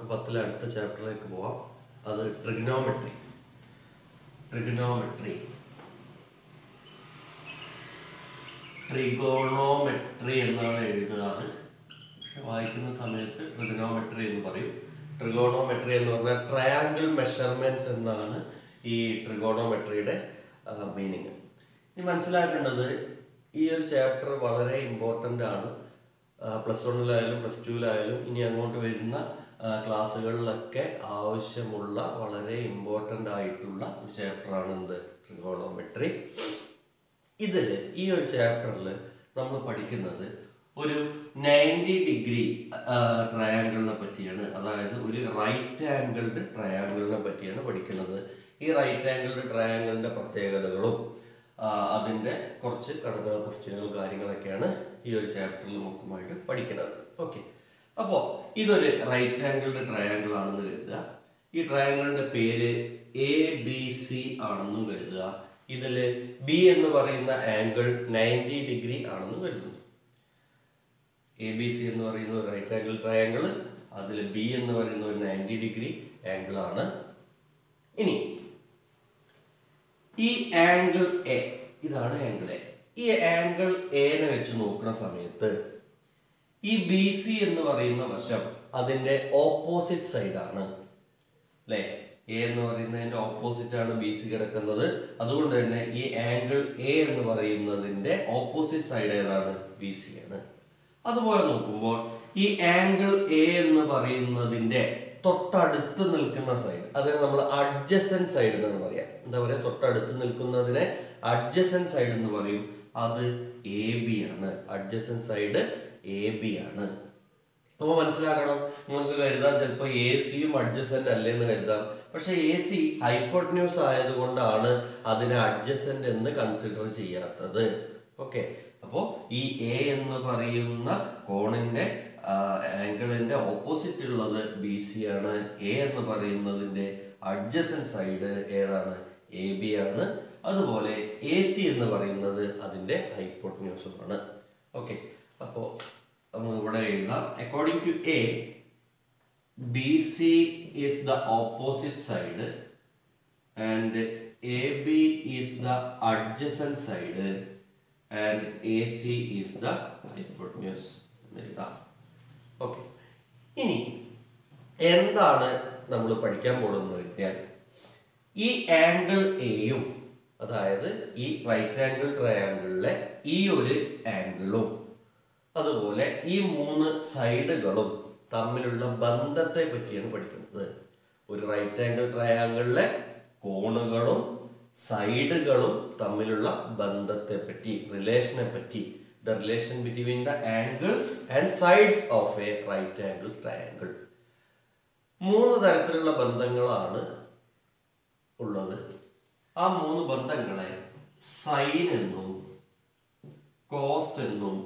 നമുക്ക് പത്തിലെ അടുത്ത ചാപ്റ്ററിലേക്ക് പോവാം അത് ട്രിഗ്നോമെട്രി ട്രിഗ്നോമെട്രി ട്രിഗോണോമെട്രി എന്നാണ് എഴുതാറ് പക്ഷെ വായിക്കുന്ന സമയത്ത് ട്രിഗണോമെട്രി എന്ന് പറയും ട്രിഗോണോമെട്രി എന്ന് പറഞ്ഞാൽ ട്രയാങ്കിൾ മെഷർമെന്റ്സ് എന്നാണ് ഈ ട്രിഗോണോമെട്രിയുടെ മീനിങ് ഇനി മനസ്സിലാക്കേണ്ടത് ഈ ഒരു ചാപ്റ്റർ വളരെ ഇമ്പോർട്ടൻ്റ് ആണ് പ്ലസ് വണ്ണിലായാലും പ്ലസ് ടുവിലായാലും ഇനി അങ്ങോട്ട് വരുന്ന ആ, ക്ലാസ്സുകളിലൊക്കെ ആവശ്യമുള്ള വളരെ ഇമ്പോർട്ടൻ്റ് ആയിട്ടുള്ള ഒരു ചാപ്റ്ററാണ് എന്ത് ട്രിഗോണോമെട്രി ഇതിൽ ഈ ഒരു ചാപ്റ്ററിൽ നമ്മൾ പഠിക്കുന്നത് ഒരു നയൻറ്റി ഡിഗ്രി ട്രയാങ്കിളിനെ പറ്റിയാണ് അതായത് ഒരു റൈറ്റ് ആംഗിൾഡ് ട്രയാങ്കിളിനെ പറ്റിയാണ് പഠിക്കുന്നത് ഈ റൈറ്റ് ആംഗിൾഡ് ട്രയാങ്കിളിന്റെ പ്രത്യേകതകളും ആ, അതിന്റെ കുറച്ച് കണക്കുകൾ ക്വസ്റ്റ്യനുകൾ കാര്യങ്ങളൊക്കെയാണ് ഈ ഒരു ചാപ്റ്ററിൽ മൊത്തമായിട്ട് പഠിക്കുന്നത് ഓക്കെ അപ്പോൾ ഇതൊരു റൈറ്റ് ആംഗിൾഡ് ട്രയാങ്കിൾ ആണെന്ന് കരുതുക ഈ ട്രയാങ്കിളിന്റെ പേര് എ ബി സി ആണെന്നും കരുതുക ഇതിൽ ബി എന്ന് പറയുന്ന ആംഗിൾ നയൻറ്റി ഡിഗ്രി ആണെന്നും കരുതുന്നു എ ബി സി എന്ന് പറയുന്ന ഒരു റൈറ്റ് ആംഗിൾ ട്രയാങ്കിൾ അതിൽ ബി എന്ന് പറയുന്ന ഒരു നയൻറ്റി ഡിഗ്രി ആംഗിൾ ആണ് ഇനി ഈ ആംഗിൾ എ ഇതാണ് ആംഗിൾ എ ഈ ആംഗിൾ എനെ വെച്ച് നോക്കുന്ന സമയത്ത് ഈ ബി സി എന്ന് പറയുന്ന വശം അതിന്റെ ഓപ്പോസിറ്റ് സൈഡാണ് അല്ലെ എ എന്ന് പറയുന്നതിന്റെ ഓപ്പോസിറ്റ് ആണ് ബി സി കിടക്കുന്നത് അതുകൊണ്ട് തന്നെ ഈ ആംഗിൾ എ എന്ന് പറയുന്നതിന്റെ ഓപ്പോസിറ്റ് സൈഡ് ഏതാണ് ബി സി ആണ് അതുപോലെ നോക്കുമ്പോൾ ഈ ആംഗിൾ എ എന്ന് പറയുന്നതിന്റെ തൊട്ടടുത്ത് നിൽക്കുന്ന സൈഡ് അതിനെ നമ്മൾ അഡ്ജസൻ സൈഡ് എന്നാണ് പറയാ എന്താ പറയാ തൊട്ടടുത്ത് നിൽക്കുന്നതിനെ അഡ്ജസൻ സൈഡ് എന്ന് പറയും അത് എ ബി ആണ് അഡ്ജസൻ സൈഡ് എ ബി ആണ് അപ്പൊ മനസ്സിലാക്കണം നിങ്ങൾക്ക് കരുതാം ചിലപ്പോൾ എ സിയും അഡ്ജസന്റ് അല്ലേന്ന് കരുതാം പക്ഷെ എ സി ഹൈപ്പോട്ന്യൂസ് ആയതുകൊണ്ടാണ് അതിനെ അഡ്ജസന്റ് എന്ന് കൺസിഡർ ചെയ്യാത്തത് ഓക്കെ അപ്പോൾ ഈ എ എന്ന് പറയുന്ന കോണിന്റെ ആംഗിളിന്റെ ഓപ്പോസിറ്റ് ഉള്ളത് ബി സി ആണ് എ എന്ന് പറയുന്നതിന്റെ അഡ്ജസൻ സൈഡ് ഏതാണ് എ ബി ആണ് അതുപോലെ എ സി എന്ന് പറയുന്നത് അതിന്റെ ഹൈപ്പോട്ന്യൂസുമാണ് ഓക്കെ അപ്പോൾ നമുക്ക് ഇവിടെ എഴുതാം according to A B C is the opposite side and A B is the adjacent side and A C is the hypotenuse എഴുതാം ഓക്കെ ഇനി എന്താണ് നമ്മൾ പഠിക്കാൻ പോകുന്നത് വെച്ചാൽ ഈ ആംഗിൾ എയും അതായത് ഈ റൈറ്റ് ആംഗിൾ ട്രയാംഗിളിലെ ഈ ഒരു ആംഗിളും അതുപോലെ ഈ മൂന്ന് സൈഡുകളും തമ്മിലുള്ള ബന്ധത്തെ പറ്റിയാണ് പഠിക്കുന്നത് ഒരു റൈറ്റ് ആംഗിൾ ട്രയാംഗിളിലെ കോണുകളും സൈഡുകളും തമ്മിലുള്ള ബന്ധത്തെ പറ്റി റിലേഷനെ പറ്റി the relation between the angles and sides of a right angle triangle മൂന്ന് തരത്തിലുള്ള ബന്ധങ്ങളാണ് ഉള്ളത് ആ മൂന്ന് ബന്ധങ്ങളെ സൈൻ എന്നും കോസ് എന്നും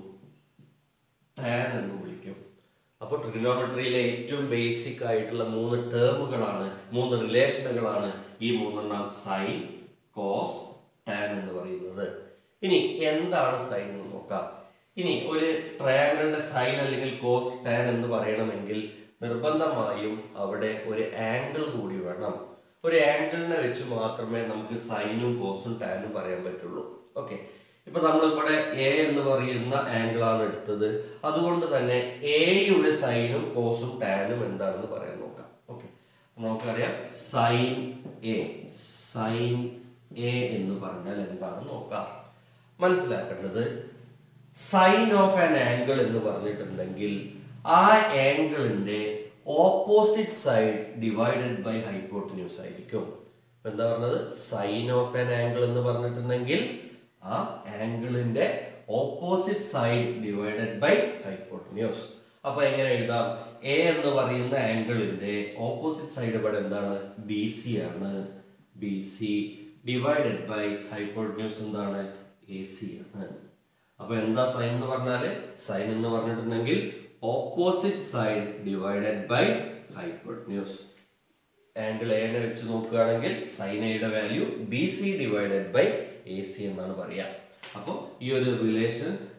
ടാൻ എന്നും വിളിക്കും അപ്പോൾ ട്രിഗണോമെട്രിയിലെ ഏറ്റവും ബേസിക് ആയിട്ടുള്ള മൂന്ന് ടേമുകളാണ് മൂന്ന് റിലേഷനുകളാണ് ഈ മൂന്നെണ്ണം സൈൻ കോസ് ടാൻ എന്ന് പറയുന്നത് ഇനി എന്താണ് സൈൻ എന്ന് നോക്കാം ഇനി ഒരു ട്രയാങ്കിളിന്റെ സൈൻ അല്ലെങ്കിൽ കോസ് ടാൻ എന്ന് പറയണമെങ്കിൽ നിർബന്ധമായും അവിടെ ഒരു ആംഗിൾ കൂടി വേണം ഒരു ആംഗിളിനെ വെച്ച് മാത്രമേ നമുക്ക് സൈനും കോസും ടാനും പറയാൻ പറ്റുള്ളൂ ഓക്കെ ഇപ്പൊ നമ്മളിവിടെ എ എന്ന് പറയുന്ന ആംഗിൾ ആണ് എടുത്തത് അതുകൊണ്ട് തന്നെ എയുടെ സൈനും കോസും ടാനും എന്താണെന്ന് പറയാൻ നോക്കാം ഓക്കെ നമുക്കറിയാം സൈൻ എ സൈൻ എ എന്ന് പറഞ്ഞാൽ എന്താണെന്ന് നോക്കാം മനസ്സിലാക്കേണ്ടത് സൈൻ ഓഫ് ആൻ ആംഗിൾ എന്ന് പറഞ്ഞിട്ടുണ്ടെങ്കിൽ ആ ആംഗിളിന്റെ opposite side divided by hypotenuse ആയിരിക്കും ഇപ്പൊ എന്താ പറഞ്ഞത് സൈൻ ഓഫ് ആൻ ആംഗിൾ എന്ന് പറഞ്ഞിട്ടുണ്ടെങ്കിൽ ആ ആംഗിളിന്റെ opposite side divided by hypotenuse അപ്പൊ എങ്ങനെ എഴുതാം എ എന്ന് പറയുന്ന ആംഗിളിന്റെ ഓപ്പോസിറ്റ് സൈഡ് ഇവിടെ എന്താണ് ബി സി ആണ് B C divided by hypotenuse എന്താണ് എ സി ആണ് അപ്പൊ എന്താ സൈൻ എന്ന് പറഞ്ഞാല് സൈൻ എന്ന് പറഞ്ഞിട്ടുണ്ടെങ്കിൽ opposite side divided by hypotenuse angle എനെ വെച്ച് നോക്കുകയാണെങ്കിൽ സൈൻ എയുടെ value B C divided by A C എന്നാണ് പറയുക അപ്പോൾ ഈ ഒരു റിലേഷൻ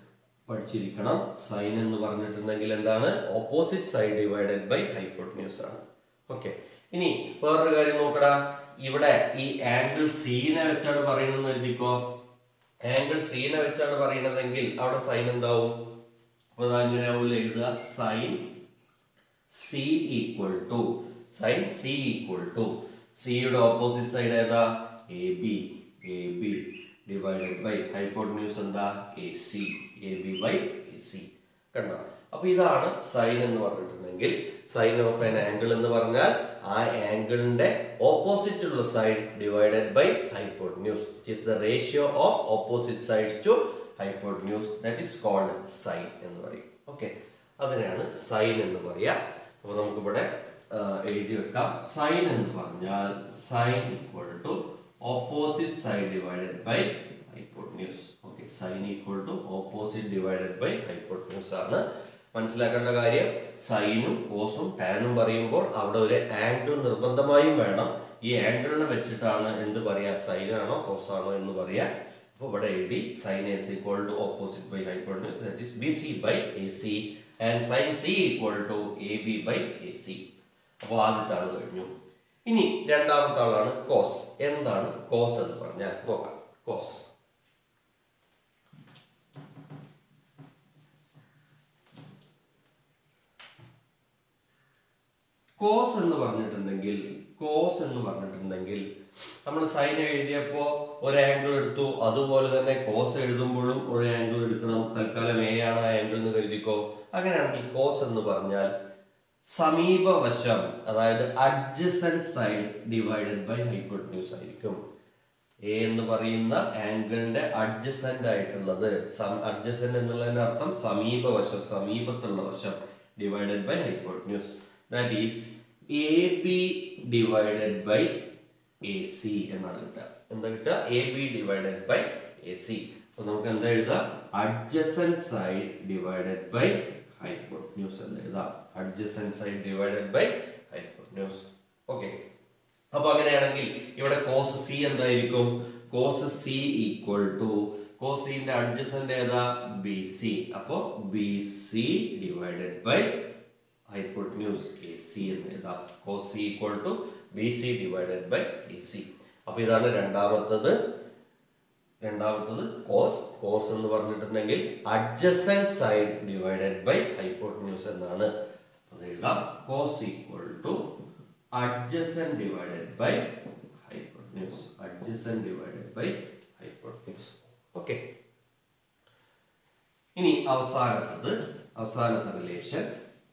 പഠിച്ചിരിക്കണം സൈൻ എന്ന് പറഞ്ഞിട്ടുണ്ടെങ്കിൽ എന്താണ് opposite side divided by hypotenuse ആണ് ഓക്കെ ഇനി വേറൊരു കാര്യം നോക്കടാ ഇവിടെ ഈ ആംഗിൾ സീനെ വെച്ചാണ് പറയുന്നത് എഴുതിക്കോ ആംഗിൾ സീനെ വെച്ചാണ് പറയുന്നതെങ്കിൽ അവിടെ സൈൻ എന്താവും അപ്പൊ അതെങ്ങനെയാവില്ല എഴുതുക sine C equal to sine C equal to സിയുടെ ഓപ്പോസിറ്റ് സൈഡ് ഏതാ A B A B divided by hypotenuse എന്താ A C A B by A C കണ്ടോ അപ്പൊ ഇതാണ് സൈൻ എന്ന് പറഞ്ഞിട്ടുണ്ടെങ്കിൽ സൈൻ ഓഫ് ആൻ ആംഗിൾ എന്ന് പറഞ്ഞാൽ ആ ആംഗിളിന്റെ ഓപ്പോസിറ്റ് ഉള്ള side divided by hypotenuse it is the ratio of opposite side to hypotenuse that is called sine എന്ന് പറയും ഓക്കെ അതിനെയാണ് സൈൻ എന്ന് പറയാ അപ്പൊ നമുക്കിവിടെ ആ, എഴുതി വെക്കാം സൈൻ എന്ന് പറഞ്ഞാൽ sine equal to opposite side divided by hypotenuse okay sine equal to opposite divided by hypotenuse ആണ് മനസ്സിലാക്കേണ്ട കാര്യം സൈനും കോസും ടാനും പറയുമ്പോൾ അവിടെ ഒരു ആംഗിൾ നിർബന്ധമായും വേണം ഈ ആംഗിളിനെ വെച്ചിട്ടാണ് എന്ത് പറയാ സൈനാണോ കോസാണോ എന്ന് പറയാ അപ്പോൾ ഇവിടെ എഴുതി sine A C equal to opposite by hypotenuse that is B C by A C and sine C equal to A B by A C അപ്പോൾ ആദ്യത്തെ ആൾ കഴിഞ്ഞു ഇനി രണ്ടാമത്തെ ആളാണ് കോസ് എന്താണ് കോസ് എന്ന് പറഞ്ഞാൽ നോക്കാം കോസ് കോസ് എന്ന് പറഞ്ഞിട്ടുണ്ടെങ്കിൽ കോസ് എന്ന് പറഞ്ഞിട്ടുണ്ടെങ്കിൽ നമ്മൾ സൈൻ എഴുതിയപ്പോൾ ഒരു ആംഗിൾ എടുത്തു അതുപോലെ തന്നെ കോസ് എഴുതുമ്പോഴും ഒരു ആംഗിൾ എടുക്കണം തൽക്കാലം എ ആണ് ആ ആംഗിൾ എന്ന് കരുതിക്കോ അങ്ങനെയാണെങ്കിൽ കോസ് എന്ന് പറഞ്ഞാൽ സമീപവശം അതായത് adjacent side divided by hypotenuse ആയിരിക്കും എ എന്ന് പറയുന്ന ആംഗിളിന്റെ അഡ്ജസന്റ് ആയിട്ടുള്ളത് അഡ്ജസന്റ് എന്നുള്ളതിന്റെ അർത്ഥം സമീപവശം സമീപത്തുള്ള വശം divided by hypotenuse that is A B divided by A C എന്നാണ് കിട്ടുക എന്താ കിട്ടുക A B divided by A C അപ്പൊ നമുക്ക് എന്താ എഴുതുക adjacent side divided by hypotenuse എന്ന് എഴുതാം adjacent side divided by hypotenuse okay അപ്പൊ അങ്ങനെയാണെങ്കിൽ ഇവിടെ കോസ് സി എന്തായിരിക്കും cos C equal to cos സിന്റെ അഡ്ജസന്റ് ഏതാ ബി സി അപ്പോ B C divided by hypotenuse A C എന്ന് എഴുതാം cos C equal to B C divided by A C അപ്പൊ ഇതാണ് രണ്ടാമത്തത് രണ്ടാമത്തത് കോസ് കോസ് എന്ന് പറഞ്ഞിട്ടുണ്ടെങ്കിൽ adjacent side divided by hypotenuse എന്നാണ് അത് എഴുതാം cos equal to adjacent divided by hypotenuse adjacent divided by hypotenuse okay ഇനി അവസാനത്തത് അവസാനത്തെ റിലേഷൻ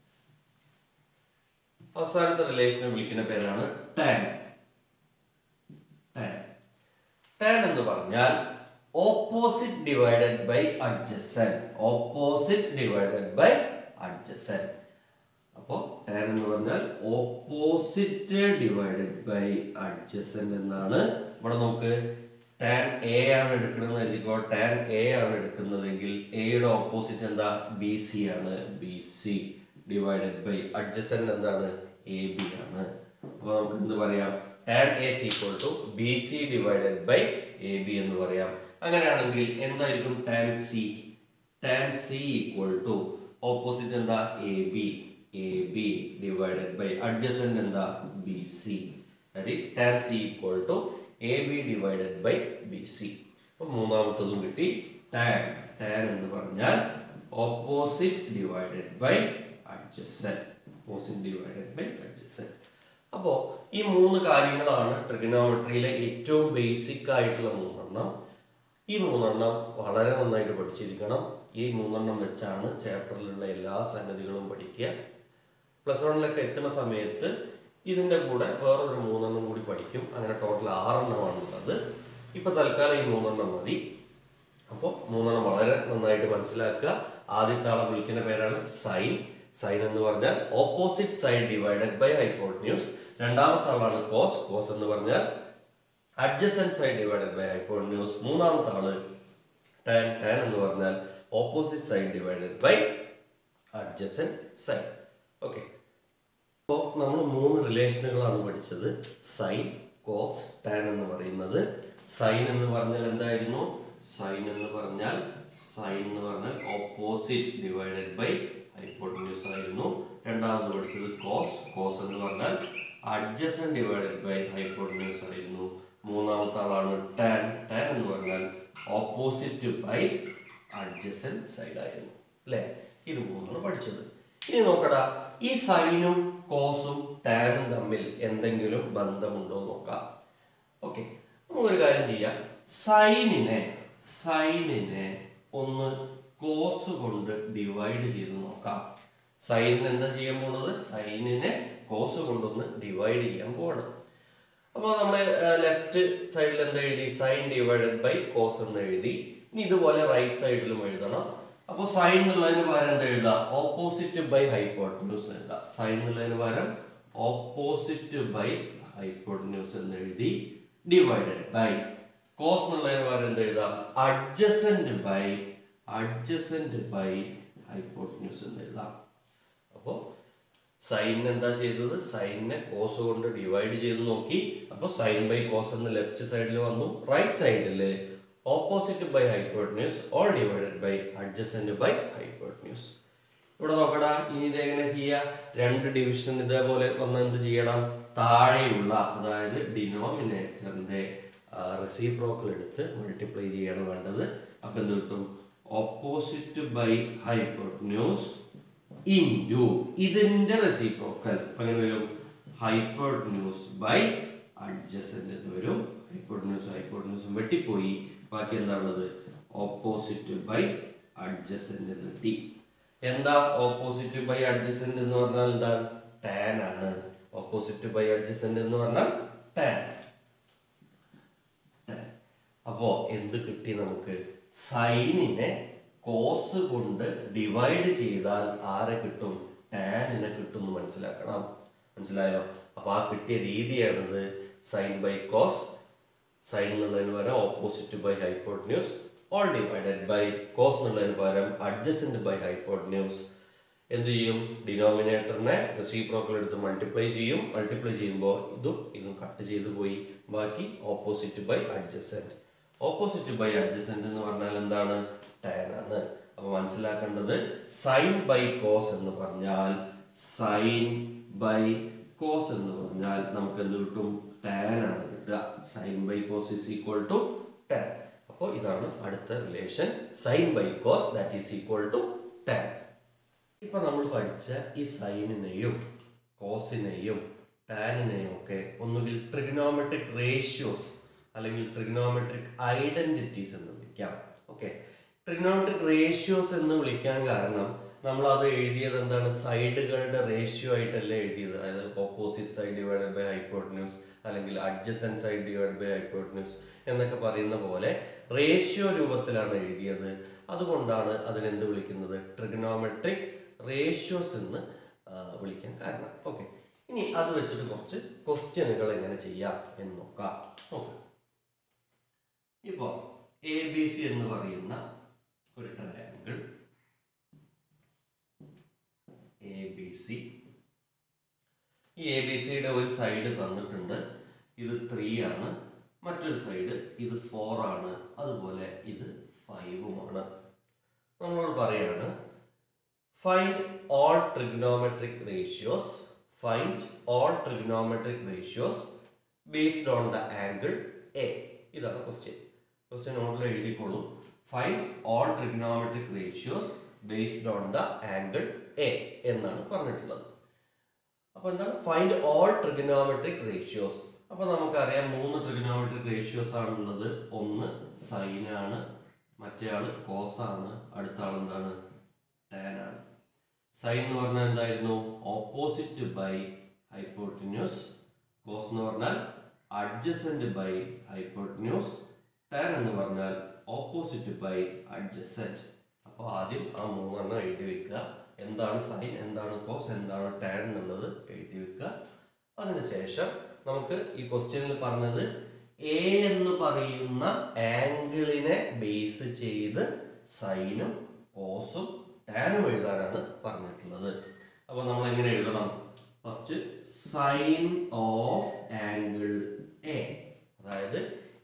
അവസാനത്തെ റിലേഷനെ വിളിക്കുന്ന പേരാണ് ടാൻ ടാൻ ടാൻ എന്ന് പറഞ്ഞാൽ opposite divided by adjacent opposite divided by adjacent അപ്പോ ടാൻ എന്ന് പറഞ്ഞാൽ ഓപ്പോസിറ്റ് ഡിവൈഡഡ് ബൈ അഡ്ജസൻ എന്നാണ് ഇവിടെ നമുക്ക് ടാൻ എ ആണ് എടുക്കുന്നത് എഴുതിക്കോ ടാൻ എ ആണ് എടുക്കുന്നതെങ്കിൽ എയുടെ ഓപ്പോസിറ്റ് എന്താ ബി സി ആണ് B C divided by adjacent എന്താണ് എ ബി ആണ് അപ്പൊ നമുക്ക് എന്ത് പറയാം tan A C equal to B C divided by A B എന്ന് പറയാം അങ്ങനെയാണെങ്കിൽ എന്തായിരിക്കും tan C tan C equal to opposite എന്താ A B A B divided by adjacent എന്താ B C that is tan C equal to A B divided by B C അപ്പൊ മൂന്നാമത്തതും കിട്ടി tan tan എന്ന് പറഞ്ഞാൽ opposite divided by adjacent opposite divided by adjacent അപ്പോൾ ഈ മൂന്ന് കാര്യങ്ങളാണ് ട്രിഗണോമെട്രിയിലെ ഏറ്റവും ബേസിക് ആയിട്ടുള്ള മൂന്നെണ്ണം ഈ മൂന്നെണ്ണം വളരെ നന്നായിട്ട് പഠിച്ചിരിക്കണം ഈ മൂന്നെണ്ണം വെച്ചാണ് ചാപ്റ്ററിലുള്ള എല്ലാ സംഗതികളും പഠിക്കുക പ്ലസ് വണ്ണിലൊക്കെ എത്തുന്ന സമയത്ത് ഇതിൻ്റെ കൂടെ വേറൊരു മൂന്നെണ്ണം കൂടി പഠിക്കും അങ്ങനെ ടോട്ടൽ ആറെണ്ണമാണുള്ളത് ഇപ്പൊ തൽക്കാലം ഈ മൂന്നെണ്ണം മതി അപ്പോൾ മൂന്നെണ്ണം വളരെ നന്നായിട്ട് മനസ്സിലാക്കുക ആദ്യത്തെ ആളെ വിളിക്കുന്ന പേരാണ് സൈൻ സൈൻ എന്ന് പറഞ്ഞാൽ opposite side divided by hypotenuse രണ്ടാമത്തെ ആളാണ് കോസ് കോസ് എന്ന് പറഞ്ഞാൽ adjacent side divided by hypotenuse മൂന്നാമത്തെ ആള് ടാൻ ടാൻ എന്ന് പറഞ്ഞാൽ opposite side divided by adjacent side okay അപ്പോൾ നമ്മൾ മൂന്ന് റിലേഷനുകളാണ് പഠിച്ചത് സൈൻ കോസ് ടാൻ എന്ന് പറയുന്നത് സൈൻ എന്ന് പറഞ്ഞാൽ എന്തായിരുന്നു സൈൻ എന്ന് പറഞ്ഞാൽ സൈൻ എന്ന് പറഞ്ഞാൽ ഓപ്പോസിറ്റ് ഡിവൈഡഡ് ബൈ ഹൈപ്പോട്ടന്യൂസ് ആയിരുന്നു രണ്ടാമത് പഠിച്ചത് കോസ് കോസ് എന്ന് പറഞ്ഞാൽ അഡ്ജസൻ ഡിവൈഡഡ് ബൈ ഹൈപ്പോട്ടന്യൂസ് ആയിരുന്നു മൂന്നാമത്തെ ആളാണ് ടാൻ ടാൻ എന്ന് പറഞ്ഞാൽ ഓപ്പോസിറ്റ് ബൈ അഡ്ജസൻ സൈഡ് ആയിരുന്നു അല്ലേ ഇത് മൂന്നാണ് പഠിച്ചത് ഇനി നോക്കടാ ഈ സൈനും കോസും ടാനും തമ്മിൽ എന്തെങ്കിലും ബന്ധമുണ്ടോ എന്ന് നോക്കാം ഓക്കെ നമുക്കൊരു കാര്യം ചെയ്യാം സൈനിനെ സൈനിനെ ഒന്ന് കോസ് കൊണ്ട് ഡിവൈഡ് ചെയ്ത് നോക്കാം സൈനിന് എന്താ ചെയ്യാൻ പോണത് സൈനിനെ കോസ് കൊണ്ടൊന്ന് ഡിവൈഡ് ചെയ്യാൻ പോകണം അപ്പോൾ നമ്മൾ ലെഫ്റ്റ് സൈഡിൽ എന്താ എഴുതി സൈൻ ഡിവൈഡഡ് ബൈ കോസ് എന്ന് എഴുതി ഇനി ഇതുപോലെ റൈറ്റ് സൈഡിലും എഴുതണം അപ്പോൾ സൈൻ എന്നുള്ളതിന് പകരം എന്താ എഴുതുക ഓപ്പോസിറ്റ് ബൈ ഹൈപ്പോട്ടന്യൂസ് എന്ന് എഴുതുക സൈൻ എന്നുള്ളതിന് പകരം ഓപ്പോസിറ്റ് ബൈ ഹൈപ്പോട്ടന്യൂസ് എന്ന് എഴുതി ഡിവൈഡഡ് ബൈ കോസ് എന്നുള്ളതിന് പകരം എന്താ എഴുതാം adjacent by adjacent by hypotenuse എന്ന് എഴുതാം അപ്പോൾ സൈൻ എന്താ ചെയ്തത് സൈനിനെ കോസ് കൊണ്ട് ഡിവൈഡ് ചെയ്ത് നോക്കി അപ്പോൾ സൈൻ ബൈ കോസ് എന്ന് ലെഫ്റ്റ് സൈഡിൽ വന്നു റൈറ്റ് സൈഡിൽ opposite by hypotenuse all divided by adjacent by hypotenuse ഇവിടെ നോക്കടാ ഇനി ഇത് എങ്ങനെ ചെയ്യാ രണ്ട് ഡിവിഷൻ ഇതേപോലെ വന്ന് എന്ത് ചെയ്യണം താഴെയുള്ള അതായത് ഡിനോമിനേറ്ററിന്റെ റെസിപ്രോക്കൽ എടുത്ത് മൾട്ടിപ്ലൈ ചെയ്യാണ് വേണ്ടത് അപ്പൊ എന്ത് കിട്ടും ഓപ്പോസിറ്റ് ബൈ ഹൈപ്പോട്ടന്യൂസ് ഇൻറ്റു ഇതിന്റെ റെസിപ്രോക്കൽ അങ്ങനെ വരും ഹൈപ്പോട്ടന്യൂസ് ബൈ അഡ്ജസന്റ് എന്ന് വരും ഹൈപ്പോട്ടന്യൂസ് ഹൈപ്പോട്ടന്യൂസും വെട്ടിപ്പോയി ബാക്കി എന്താ ഉള്ളത് ഓപ്പോസിറ്റ് ബൈ അഡ്ജസന്റ് എന്ന് കിട്ടി എന്താ ഓപ്പോസിറ്റ് ബൈ അഡ്ജസന്റ് എന്ന് പറഞ്ഞാൽ എന്താ ടാൻ ആണ് ഓപ്പോസിറ്റ് ബൈ അഡ്ജസന്റ് എന്ന് പറഞ്ഞാൽ ടാൻ അപ്പോ എന്ത് കിട്ടി നമുക്ക് സൈനിനെ കോസ് കൊണ്ട് ഡിവൈഡ് ചെയ്താൽ ആരെ കിട്ടും ടാനിനെ കിട്ടും എന്ന് മനസ്സിലാക്കണം മനസ്സിലായോ അപ്പൊ ആ കിട്ടിയ രീതിയാണിത് സൈൻ ബൈ കോസ് സൈൻ എന്നുള്ളതിന് പകരം opposite by hypotenuse all divided by cos എന്നുള്ളതിന് പകരം അഡ്ജസ്റ്റന്റ് ബൈ ഹൈപ്പോട്ടന്യൂസ് എന്ത് ചെയ്യും ഡിനോമിനേറ്ററിനെ റെസിപ്രോക്കൽ എടുത്ത് മൾട്ടിപ്ലൈ ചെയ്യും മൾട്ടിപ്ലൈ ചെയ്യുമ്പോൾ ഇതും ഇതും കട്ട് ചെയ്ത് പോയി ബാക്കി opposite by adjacent opposite by adjacent എന്ന് പറഞ്ഞാൽ എന്താണ് ടാൻ ആണ് അപ്പൊ മനസ്സിലാക്കേണ്ടത് സൈൻ ബൈ കോസ് എന്ന് പറഞ്ഞാൽ സൈൻ ബൈ കോസ് എന്ന് പറഞ്ഞാൽ നമുക്ക് എന്ത് കിട്ടും ടാൻ ആണ് കിട്ടുക sine by cos is equal to tan അപ്പോൾ ഇതാണ് അടുത്ത relation sine by cos that is equal to tan ഇപ്പൊ നമ്മൾ പഠിച്ച ഈ സൈനിനെയും കോസിനെയും ടാനിനെയും ഒക്കെ ഒന്നുകിൽ ട്രിഗണോമെട്രിക് റേഷ്യോസ് അല്ലെങ്കിൽ ട്രിഗണോമെട്രിക് ഐഡന്റിറ്റീസ് എന്ന് വിളിക്കാം ഓക്കെ ട്രിഗണോമെട്രിക് റേഷ്യോസ് എന്ന് വിളിക്കാൻ കാരണം നമ്മൾ അത് എഴുതിയത് എന്താണ് സൈഡുകളുടെ റേഷ്യോ ആയിട്ടല്ല എഴുതിയത് അതായത് opposite side divided by hypotenuse അല്ലെങ്കിൽ adjacent side divide by hypotenuse എന്നൊക്കെ പറയുന്ന പോലെ റേഷ്യോ രൂപത്തിലാണ് എഴുതിയത് അതുകൊണ്ടാണ് അതിനെന്ത് വിളിക്കുന്നത് ട്രിഗണോമെട്രിക് റേഷ്യോസ് എന്ന് ആ, വിളിക്കാൻ കാരണം ഓക്കെ ഇനി അത് വെച്ചിട്ട് കുറച്ച് ക്വസ്റ്റ്യനുകൾ എങ്ങനെ ചെയ്യാം എന്ന് നോക്കാം നോക്കാം ഇപ്പോൾ എ ബി സി എന്ന് പറയുന്ന ഒരു ട്രയാങ്കിൾ എ ബി സി ഈ എ ബി സിയുടെ ഒരു സൈഡ് തന്നിട്ടുണ്ട് ഇത് ത്രീ ആണ് മറ്റൊരു സൈഡ് ഇത് ഫോർ ആണ് അതുപോലെ ഇത് ഫൈവുമാണ് നമ്മളോട് പറയാണ് find all trigonometric ratios find all trigonometric ratios based on the angle A ഇതാണ് ക്വസ്റ്റ്യൻ ക്വസ്റ്റ്യൻ നോട്ടിൽ എഴുതിക്കോളൂ find all trigonometric ratios based on the angle A എന്നാണ് പറഞ്ഞിട്ടുള്ളത് അപ്പൊ എന്താണ് ഫൈൻഡ് ഓൾ ട്രിഗണോമെട്രിക് റേഷ്യോസ് അപ്പൊ നമുക്കറിയാം മൂന്ന് ട്രിഗണോമെട്രിക് റേഷ്യോസ് ആണുള്ളത് ഒന്ന് സൈൻ ആണ് മറ്റേ ആള് കോസ് ആണ് അടുത്ത ആൾ എന്താണ് ടാൻ ആണ് സൈൻ എന്ന് പറഞ്ഞാൽ എന്തായിരുന്നു ഓപ്പോസിറ്റ് ബൈ ഹൈപ്പോട്ടിന്യൂസ് കോസ് എന്ന് പറഞ്ഞാൽ അഡ്ജസന്റ് ബൈ ഹൈപ്പോട്ടിന്യൂസ് ടാൻ എന്ന് പറഞ്ഞാൽ ഓപ്പോസിറ്റ് ബൈ അഡ്ജസന്റ് അപ്പോൾ ആദ്യം ആ മൂന്നെണ്ണം എഴുതി വെക്കുക എന്താണ് സൈൻ എന്താണ് കോസ് എന്താണ് ടാൻ എന്നുള്ളത് എഴുതി വെക്കുക അതിനുശേഷം നമുക്ക് ഈ ക്വസ്റ്റ്യനിൽ പറഞ്ഞത് എ എന്ന് പറയുന്ന ആംഗിളിനെ ബേസ് ചെയ്ത് സൈനും കോസും ടാനും എഴുതാനാണ് പറഞ്ഞിട്ടുള്ളത് അപ്പോൾ നമ്മൾ എങ്ങനെ എഴുതണം first sine of angle A അതായത്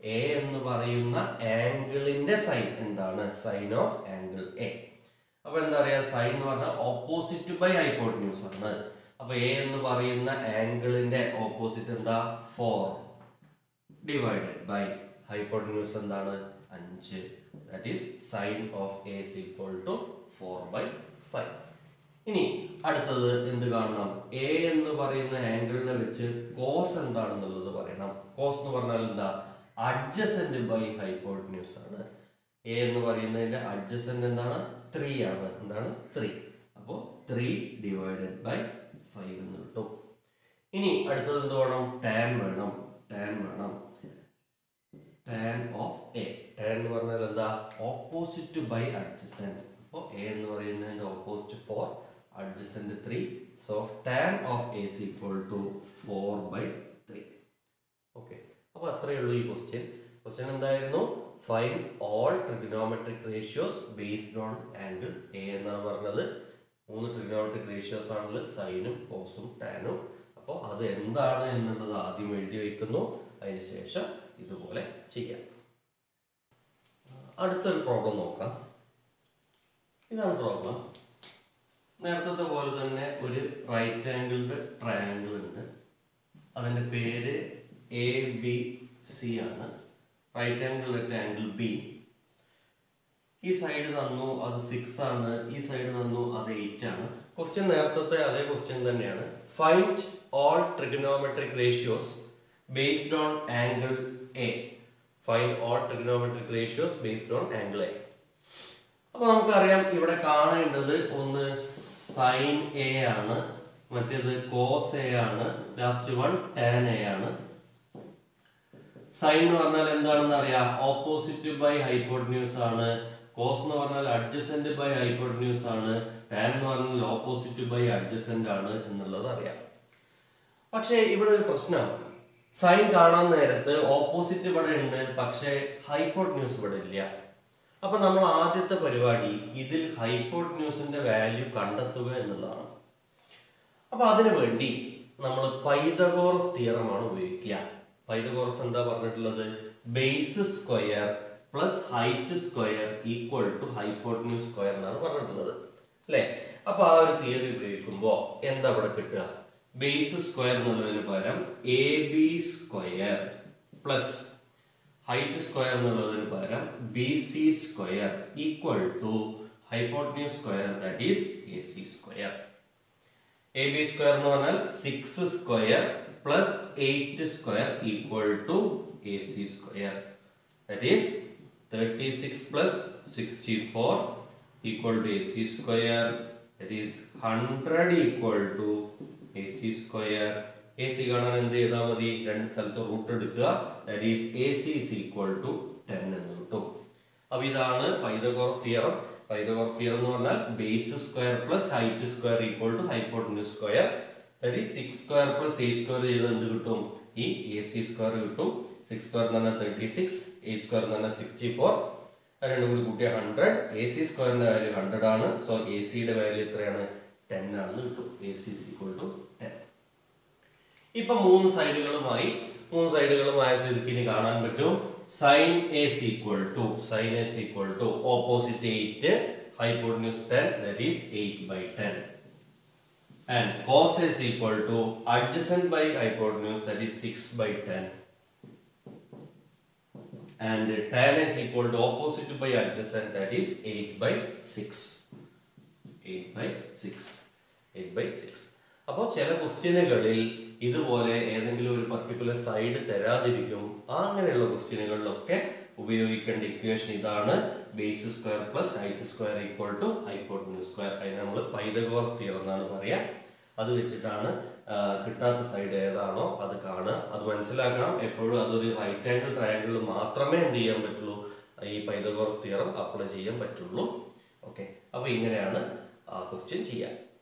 എ എന്ന് പറയുന്ന ആംഗിളിന്റെ സൈൻ എന്താണ് സൈൻ ഓഫ് ആംഗിൾ എ അപ്പൊ എന്താ പറയാ സൈൻ എന്ന് പറഞ്ഞാൽ ഓപ്പോസിറ്റ് ബൈ ഹൈപ്പോട്ടന്യൂസ് ആണ് അപ്പൊ എ എന്ന് പറയുന്ന ആംഗിളിന്റെ ഓപ്പോസിറ്റ് എന്താ ഫോർ ഡിവൈഡഡ് ബൈ ഹൈപ്പോട്ടന്യൂസ് എന്താണ് അഞ്ച് that is sine of A is equal to four by five ഇനി അടുത്തത് എന്ത് കാണണം എ എന്ന് പറയുന്ന ആംഗിളിനെ വെച്ച് കോസ് എന്താണെന്നുള്ളത് പറയണം കോസ് എന്ന് പറഞ്ഞാൽ എന്താ അഡ്ജസന്റ് ബൈ ഹൈപ്പോട്ടന്യൂസ് ആണ് എ എന്ന് പറയുന്നതിന്റെ അഡ്ജസന്റ് എന്താണ് ത്രീ ആണ് എന്താണ് ത്രീ അപ്പോൾ ത്രീ ഡിവൈഡഡ് ബൈ ഫൈവ് എന്ന് കിട്ടും ഇനി അടുത്തത് എന്ത് വേണം ടാൻ വേണം ടാൻ വേണം ടാൻ ഓഫ് എ ടാൻ എന്ന് പറഞ്ഞാൽ എന്താ ഓപ്പോസിറ്റ് ബൈ അഡ്ജസന്റ് അപ്പോൾ എ എന്ന് പറയുന്നതിന്റെ opposite four adjacent three so tan of A is equal to four by three okay അപ്പോൾ അത്രയേ ഉള്ളൂ ഈ ക്വസ്റ്റ്യൻ ക്വസ്റ്റ്യൻ എന്തായിരുന്നു find all trigonometric ratios based on angle A എന്നാണ് പറഞ്ഞത് മൂന്ന് ട്രിഗണോമെട്രിക് റേഷ്യോസ് ആണുള്ളത് സൈനും കോസും ടാനും അപ്പോൾ അത് എന്താണ് എന്നുള്ളത് ആദ്യം എഴുതി വയ്ക്കുന്നു അതിന് ശേഷം ഇതുപോലെ ചെയ്യാം അടുത്തൊരു പ്രോബ്ലം നോക്കാം ഇതാണ് പ്രോബ്ലം നേരത്തെ പോലെ തന്നെ ഒരു റൈറ്റ് ആംഗിളിന്റെ ട്രയാങ്കിൾ ഉണ്ട് അതിന്റെ പേര് എ ബി സി ആണ് right angle at angle B ഈ സൈഡ് തന്നു അത് സിക്സ് ആണ് ഈ സൈഡ് തന്നു അത് എയ്റ്റ് ആണ് ക്വസ്റ്റ്യൻ നേരത്തെ അതേ ക്വസ്റ്റ്യൻ തന്നെയാണ് find all trigonometric ratios based on angle A find all trigonometric ratios based on angle A അപ്പൊ നമുക്കറിയാം ഇവിടെ കാണേണ്ടത് ഒന്ന് സൈൻ എ ആണ് മറ്റേത് കോസ് എ ആണ് ലാസ്റ്റ് വൺ ടാൻ എ ആണ് സൈൻ എന്ന് പറഞ്ഞാൽ എന്താണെന്ന് അറിയാം ഓപ്പോസിറ്റ് ബൈ ഹൈപ്പോട്ടന്യൂസ് ആണ് കോസ് എന്ന് പറഞ്ഞാൽ അഡ്ജസന്റ് ബൈ ഹൈപ്പോട്ടന്യൂസ് ആണ് ടാൻ എന്ന് പറഞ്ഞാൽ ഓപ്പോസിറ്റ് ബൈ അഡ്ജസന്റ് ആണ് എന്നുള്ളത് അറിയാം പക്ഷേ ഇവിടെ ഒരു പ്രശ്നം സൈൻ കാണാൻ നേരത്ത് ഓപ്പോസിറ്റ് ഇവിടെ ഉണ്ട് പക്ഷേ ഹൈപ്പോട്ടന്യൂസ് ഇവിടെ ഇല്ല അപ്പൊ നമ്മൾ ആദ്യത്തെ പരിപാടി ഇതിൽ ഹൈപ്പോട്ടന്യൂസിന്റെ വാല്യൂ കണ്ടെത്തുക എന്നുള്ളതാണ് അപ്പൊ അതിനു വേണ്ടി നമ്മൾ പൈതഗോറസ് തിയറമാണ് ഉപയോഗിക്കുക പൈതഗോറസ് എന്താ പറഞ്ഞിട്ടുള്ളത് base square plus height square equal to hypotenuse square എന്നാണ് പറഞ്ഞിട്ടുള്ളത് അല്ലേ അപ്പൊ ആ ഒരു തിയറി ഉപയോഗിക്കുമ്പോൾ എന്താ ഇവിടെ കിട്ടുക ബേസ് സ്ക്വയർ എന്നുള്ളതിന് പകരം A B square plus height square എന്നുള്ളതിന് പകരം B C square equal to hypotenuse square that is A C square A B square എന്ന് പറഞ്ഞാൽ six square plus eight square equal to A C square that is thirty six plus sixty four equal to A C square that is hundred equal to A C square A C കാണാൻ എന്ത് ചെയ്താൽ മതി രണ്ട് സ്ഥലത്ത് root എടുക്കുക that is A C is equal to ten എന്ന് കിട്ടും അപ്പൊ ഇതാണ് പൈതഗോറസ് തിയറം പൈതഗോറസ് തിയറം എന്ന് പറഞ്ഞാൽ base square plus height square equal to hypotenuse square that is six square plus A square ചെയ്ത് എന്ത് കിട്ടും ഈ എ സി സ്ക്വയർ കിട്ടും സിക്സ് സ്ക്വയർ എന്ന് പറഞ്ഞാൽ തേർട്ടി സിക്സ് എ സ്ക്വയർ എന്ന് പറഞ്ഞാൽ സിക്സ്റ്റി ഫോർ അത് രണ്ടും കൂടി കൂട്ടിയ ഹൺഡ്രഡ് എ സി സ്ക്വയറിന്റെ വാല്യൂ ഹൺഡ്രഡ് ആണ് സോ എ സിയുടെ വാല്യൂ എത്രയാണ് ടെൻ ആണെന്ന് കിട്ടും A C equal to ten ഇപ്പൊ മൂന്ന് സൈഡുകളുമായി മൂന്ന് സൈഡുകളുമായ സ്ഥിതിക്ക് ഇനി കാണാൻ പറ്റും sine A equal to sine A equal to opposite eight hypotenuse ten that is eight by ten and cos A equal to adjacent by hypotenuse that is six by ten and tan is equal to opposite by adjacent that is 8 by 6 8 by 6 8 by 6 അപ്പോൾ ചില ക്വസ്റ്റ്യനുകളിൽ ഇതുപോലെ ഏതെങ്കിലും ഒരു particular side തരാതിരിക്കും ആ അങ്ങനെയുള്ള ക്വസ്റ്റ്യനുകളിലൊക്കെ ഉപയോഗിക്കേണ്ട equation ഇതാണ് base square plus height square equal to hypotenuse square അതിന് നമ്മൾ പൈതഗോറസ് തിയറം എന്നാണ് പറയാ അത് വെച്ചിട്ടാണ് ആ, കിട്ടാത്ത സൈഡ് ഏതാണോ അത് കാണുക അത് മനസ്സിലാക്കണം എപ്പോഴും അതൊരു റൈറ്റ് ആംഗിൾ ട്രയാംഗിൾ മാത്രമേ എന്ത് ചെയ്യാൻ പറ്റുള്ളൂ ഈ പൈതഗോറസ് തിയറം അപ്ലൈ ചെയ്യാൻ പറ്റുള്ളൂ ഓക്കെ അപ്പോൾ ഇങ്ങനെയാണ് ക്വസ്റ്റ്യൻ ചെയ്യാം